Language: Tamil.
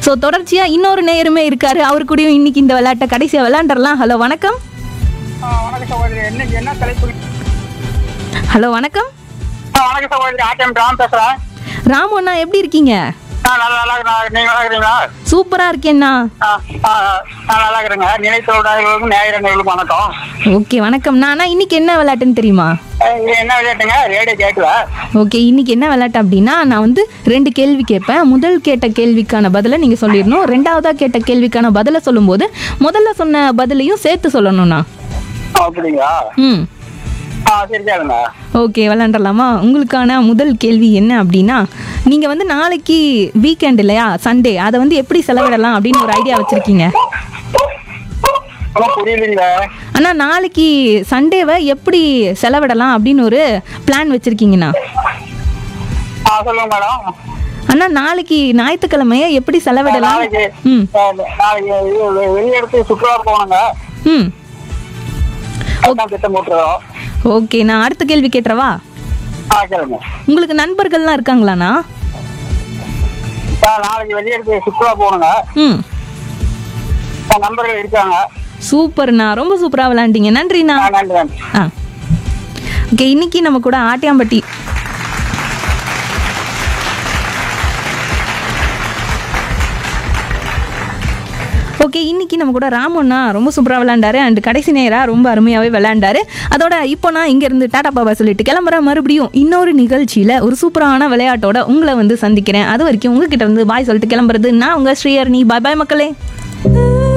ஸோ தொடர்ச்சியா இன்னொரு நேயருமே இருக்காரு அவரு கூடயும் இன்னைக்கு இந்த விளையாட்டை கடைசியா விளையாண்டுறலாம் ஹலோ வணக்கம் ஆ, வணக்கம் சகோதரி என்ன என்ன தலைப்பு ஹலோ வணக்கம் ஆ, வணக்கம் சகோதரி ஆட்டம் ராம் பேசுறேன் ராமு அண்ணா எப்படி இருக்கீங்க ஆ, நல்லா நல்லா இருக்கிறேன் நீங்க நல்லா இருக்கிறீங்களா சூப்பரா இருக்கேண்ணா ஆ, ஆ, நான் நல்லா இருக்கிறேங்க நினைத்தவர்களுக்கும் நேயர்களுக்கும் வணக்கம் ஓகே வணக்கம்ண்ணா அண்ணா இன்னைக்கு என்ன விளையாட்டுன்னு தெரியுமா ஆ, இது என்ன விளையாட்டுங்க ரேடியோ கேட்கல ஓகே இன்னைக்கு என்ன விளையாட்டு அப்படின்னா நான் வந்து ரெண்டு கேள்வி கேட்பேன் முதல் கேட்ட கேள்விக்கான பதிலை நீங்கள் சொல்லிடணும் ரெண்டாவதா கேட்ட கேள்விக்கான பதிலை சொல்லும்போது முதல்ல சொன்ன பதிலையும் சேர்த்து சொல்லணும்ண்ணா அப்படிங்களா ம் ஆ சரி கேளுங்க ஓகே விளாண்டலாமா உங்களுக்கான முதல் கேள்வி என்ன அப்படின்னா நீங்கள் வந்து நாளைக்கு வீக்கெண்ட் இல்லையா சண்டே அதை வந்து எப்படி செலவிடலாம் அப்படின்னு ஒரு ஐடியா வச்சுருக்கீங்க ஒன்றும் புரியலைங்க ஆனால் நாளைக்கு சண்டேவை எப்படி செலவிடலாம் அப்படின்னு ஒரு பிளான் வச்சுருக்கீங்கண்ணா ஆ சொல்லுங்க மேடம் அண்ணா நாளைக்கு ஞாயிற்றுக்கிழமையை எப்படி செலவிடலாம் நாளைக்கு ம் ஆ, நாளைக்கு இது வெ- வெளியிடத்து சுற்றுலா போகணுங்க ம் அதுதான் திட்டம் போட்டுருக்கோம் ஓகே நான் அடுத்த கேள்வி கேட்டுறவா ஆ கேளுங்க உங்களுக்கு நண்பர்கள்லாம் இருக்காங்களாண்ணா ஆ, நாளைக்கு வெளியிடத்து சுற்றுலா போகணுங்க ம் ஆ, நண்பர்கள் இருக்காங்க சூப்பர்ண்ணா ரொம்ப சூப்பராக விளாண்டீங்க நன்றிண்ணா ஆ, நன்றி நன்றி ஆ ஓகே இன்னைக்கு நம்ம கூட ஆட்டியாம்பட்டி ஓகே இன்னைக்கு நம்ம கூட ராமண்ணா ரொம்ப சூப்பராக விளையாண்டாரு அண்ட் கடைசி நேராக ரொம்ப அருமையாகவே விளையாண்டாரு அதோட இப்போ நான் இங்கேருந்து டாடா பாபா சொல்லிட்டு கிளம்புறேன் மறுபடியும் இன்னொரு நிகழ்ச்சியில் ஒரு சூப்பரான விளையாட்டோட உங்களை வந்து சந்திக்கிறேன் அது வரைக்கும் உங்ககிட்ட இருந்து பாய் சொல்லிட்டு கிளம்புறது நான் உங்கள் ஸ்ரீஹரணி பாய் பாய் மக்களே